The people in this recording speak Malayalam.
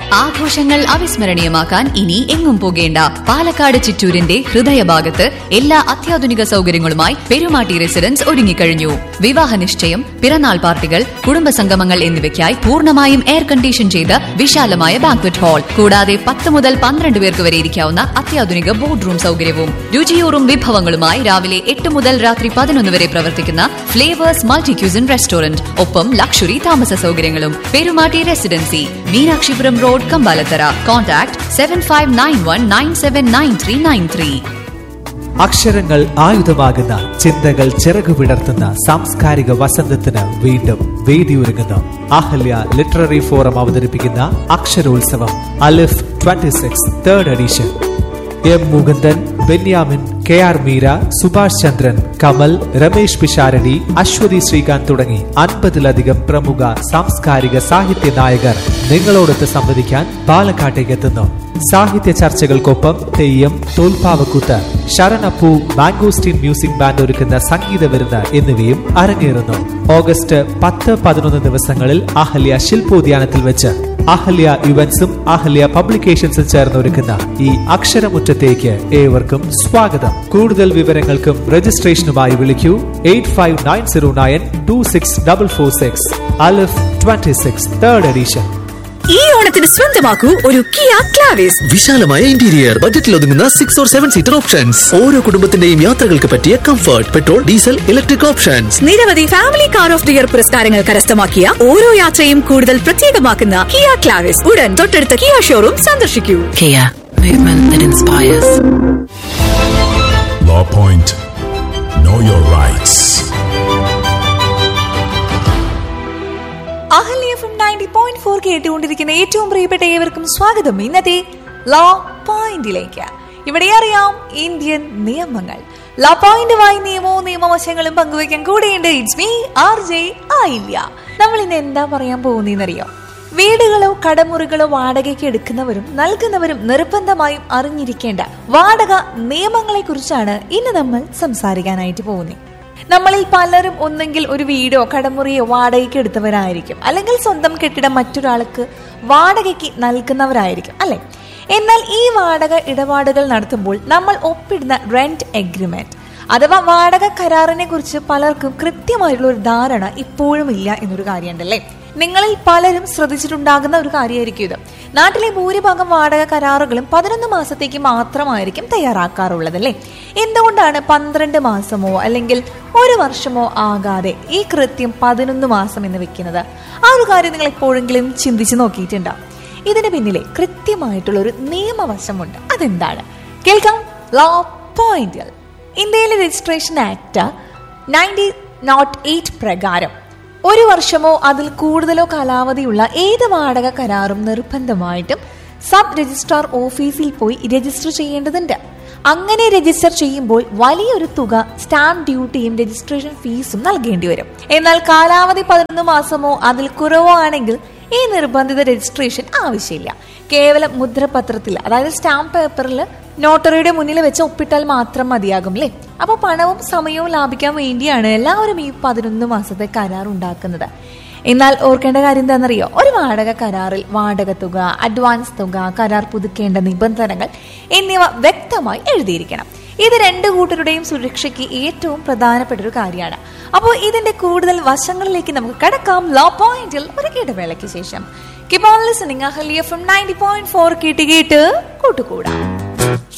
ആഘോഷങ്ങൾ അവിസ്മരണീയമാക്കാൻ ഇനി എങ്ങും പോകേണ്ട പാലക്കാട് ചിറ്റൂരിന്റെ ഹൃദയഭാഗത്ത് എല്ലാ അത്യാധുനിക സൗകര്യങ്ങളുമായി പെരുമാട്ടി റെസിഡൻസ് ഒരുങ്ങിക്കഴിഞ്ഞു വിവാഹ നിശ്ചയം പിറന്നാൾ പാർട്ടികൾ കുടുംബസംഗമങ്ങൾ എന്നിവയ്ക്കായി പൂർണ്ണമായും എയർ കണ്ടീഷൻ ചെയ്ത വിശാലമായ ബാങ്ക്വറ്റ് ഹാൾ കൂടാതെ പത്ത് മുതൽ പന്ത്രണ്ട് പേർക്ക് വരെ ഇരിക്കാവുന്ന അത്യാധുനിക ബോർഡ് റൂം സൗകര്യവും രുചിയൂറും വിഭവങ്ങളുമായി രാവിലെ എട്ട് മുതൽ രാത്രി പതിനൊന്ന് വരെ പ്രവർത്തിക്കുന്ന ഫ്ലേവേഴ്സ് മൾട്ടി ക്യൂസിൻ റെസ്റ്റോറന്റ് ഒപ്പം ലക്ഷറി താമസ സൗകര്യങ്ങളും Perumatti residency Meenakshipuram road Kambalathara contact seven five nine one nine seven nine three nine three അക്ഷരങ്ങൾ ആയുധമാകുന്ന ചിന്തകൾ ചിറകു വിടർത്തുന്ന സാംസ്കാരിക വസന്തത്തിന് വീണ്ടും വേദിയൊരുങ്ങുന്നു അഹല്യ ലിറ്റററി ഫോറം അവതരിപ്പിക്കുന്ന അക്ഷരോത്സവം Alif 26 six third edition M Mukundan Benyamin K R Meera Subhash Chandran Kamal Ramesh Pisharody Aswathy Sreekanth തുടങ്ങി അൻപതിലധികം പ്രമുഖ സാംസ്കാരിക സാഹിത്യ നായകർ നിങ്ങളോടൊത്ത് സംവദിക്കാൻ പാലക്കാട്ടേക്ക് എത്തുന്നു സാഹിത്യ ചർച്ചകൾക്കൊപ്പം തെയ്യം തോൽപ്പാവക്കൂത്ത് ശരണപ്പൂ മാംഗോസ്റ്റീൻ മ്യൂസിക് ബാൻഡ് ഒരുക്കുന്ന സംഗീത വിരുന്ന് എന്നിവയും അരങ്ങേറുന്നു ഓഗസ്റ്റ് പത്ത് പതിനൊന്ന് ദിവസങ്ങളിൽ അഹല്യ ശില്പോദ്യാനത്തിൽ വെച്ച് അഹല്യ ഇവന്റ്സും അഹല്യ പബ്ലിക്കേഷൻസും ചേർന്ന് ഒരുക്കുന്ന ഈ അക്ഷരമുറ്റത്തേക്ക് ഏവർക്കും സ്വാഗതം കൂടുതൽ വിവരങ്ങൾക്കും രജിസ്ട്രേഷനുമായി വിളിക്കൂ eight five nine zero nine two six double four six Alif twenty six third edition ഈ ഓണത്തിന് സ്വന്തമാക്കൂ ഒരു കിയ ക്ലാവിസ് വിശാലമായ ഇന്റീരിയർ ബജറ്റിൽ ഒതുങ്ങുന്ന six or seven seater options ഓരോ കുടുംബത്തിന്റെയും യാത്രകൾക്ക് പറ്റിയ comfort petrol diesel electric options നിരവധി family car of the year പുരസ്കാരങ്ങൾ കരസ്ഥമാക്കിയ ഓരോ യാത്രയും കൂടുതൽ പ്രത്യേകമാക്കുന്ന കിയ ക്ലാവിസ് ഉടൻ തൊട്ടടുത്ത കിയ ഷോറൂം സന്ദർശിക്കൂ Kia, movement that inspires. Law Point. Know your rights. Ahalya F M ninety point four കേട്ടുകൊണ്ടിരിക്കുന്ന ഏറ്റവും പ്രിയപ്പെട്ട ഏവർക്കും സ്വാഗതം ഇന്നത്തെ ലോ പോയിന്റിലേക്ക് ഇവിടെ അറിയാം ഇന്ത്യൻ നിയമങ്ങൾ ലോ പോയിന്റുമായി നിയമവും നിയമവശങ്ങളും പങ്കുവയ്ക്കാൻ കൂടെയുണ്ട് ഇറ്റ്സ് മീ ആർ ജെ ആയില്ല നമ്മൾ ഇന്ന് എന്താ പറയാൻ പോകുന്നതെന്നറിയോ വീടുകളോ കടമുറികളോ വാടകയ്ക്ക് എടുക്കുന്നവരും നൽകുന്നവരും നിർബന്ധമായും അറിഞ്ഞിരിക്കേണ്ട വാടക നിയമങ്ങളെ കുറിച്ചാണ് ഇന്ന് നമ്മൾ സംസാരിക്കാനായിട്ട് പോകുന്നത് നമ്മളിൽ പലരും ഒന്നെങ്കിൽ ഒരു വീടോ കടമുറിയോ വാടകയ്ക്ക് എടുത്തവരായിരിക്കും അല്ലെങ്കിൽ സ്വന്തം കെട്ടിടം മറ്റൊരാൾക്ക് വാടകയ്ക്ക് നൽകുന്നവരായിരിക്കും അല്ലെ എന്നാൽ ഈ വാടക ഇടപാടുകൾ നടത്തുമ്പോൾ നമ്മൾ ഒപ്പിടുന്ന റെന്റ് എഗ്രിമെന്റ് അഥവാ വാടക കരാറിനെ കുറിച്ച് പലർക്കും കൃത്യമായിട്ടുള്ള ഒരു ധാരണ ഇപ്പോഴും ഇല്ല എന്നൊരു കാര്യമുണ്ടല്ലേ നിങ്ങളിൽ പലരും ശ്രദ്ധിച്ചിട്ടുണ്ടാകുന്ന ഒരു കാര്യമായിരിക്കും ഇത് നാട്ടിലെ ഭൂരിഭാഗം വാടക കരാറുകളും പതിനൊന്ന് മാസത്തേക്ക് മാത്രമായിരിക്കും തയ്യാറാക്കാറുള്ളത് അല്ലേ എന്തുകൊണ്ടാണ് പന്ത്രണ്ട് മാസമോ അല്ലെങ്കിൽ ഒരു വർഷമോ ആകാതെ ഈ കൃത്യം പതിനൊന്ന് മാസം എന്ന് വെക്കുന്നത് ആ ഒരു കാര്യം നിങ്ങൾ എപ്പോഴെങ്കിലും ചിന്തിച്ചു നോക്കിയിട്ടുണ്ടാവും ഇതിന് പിന്നിലെ കൃത്യമായിട്ടുള്ള ഒരു നിയമവശമുണ്ട് അതെന്താണ് കേൾക്കാം ലോ പോയിന്റുകൾ ഇന്ത്യയിലെ registration act nineteen nought eight പ്രകാരം ഒരു വർഷമോ അതിൽ കൂടുതലോ കാലാവധിയുള്ള ഏത് വാടക കരാറും നിർബന്ധമായിട്ടും സബ് രജിസ്ട്രാർ ഓഫീസിൽ പോയി രജിസ്റ്റർ ചെയ്യേണ്ടതുണ്ട് അങ്ങനെ രജിസ്റ്റർ ചെയ്യുമ്പോൾ വലിയൊരു തുക സ്റ്റാമ്പ് ഡ്യൂട്ടിയും രജിസ്ട്രേഷൻ ഫീസും നൽകേണ്ടി വരും എന്നാൽ കാലാവധി പതിനൊന്ന് മാസമോ അതിൽ കുറവോ ആണെങ്കിൽ ഈ നിർബന്ധിത രജിസ്ട്രേഷൻ ആവശ്യമില്ല കേവലം മുദ്രപത്രത്തിൽ അതായത് സ്റ്റാമ്പ് പേപ്പറിൽ നോട്ടറിയുടെ മുന്നിൽ വെച്ച് ഒപ്പിട്ടാൽ മാത്രം മതിയാകും അല്ലേ അപ്പൊ പണവും സമയവും ലാഭിക്കാൻ വേണ്ടിയാണ് എല്ലാവരും ഈ പതിനൊന്ന് മാസത്തെ കരാർ ഉണ്ടാക്കുന്നത് എന്നാൽ ഓർക്കേണ്ട കാര്യം എന്താണെന്നറിയോ ഒരു വാടക കരാറിൽ വാടക തുക അഡ്വാൻസ് തുക കരാർ പുതുക്കേണ്ട നിബന്ധനകൾ എന്നിവ വ്യക്തമായി എഴുതിയിരിക്കണം ഇത് രണ്ട് കൂട്ടരുടെയും സുരക്ഷയ്ക്ക് ഏറ്റവും പ്രധാനപ്പെട്ട ഒരു കാര്യമാണ് അപ്പോൾ ഇതിന്റെ കൂടുതൽ വശങ്ങളിലേക്ക് നമുക്ക് കടക്കാം ലോ പോയിന്റിൽ ഒരു ഇടവേളയ്ക്ക് ശേഷം keep on listening Ahalya from ninety point four കേട്ട് കേട്ട് കൂട്ടുകൂടാം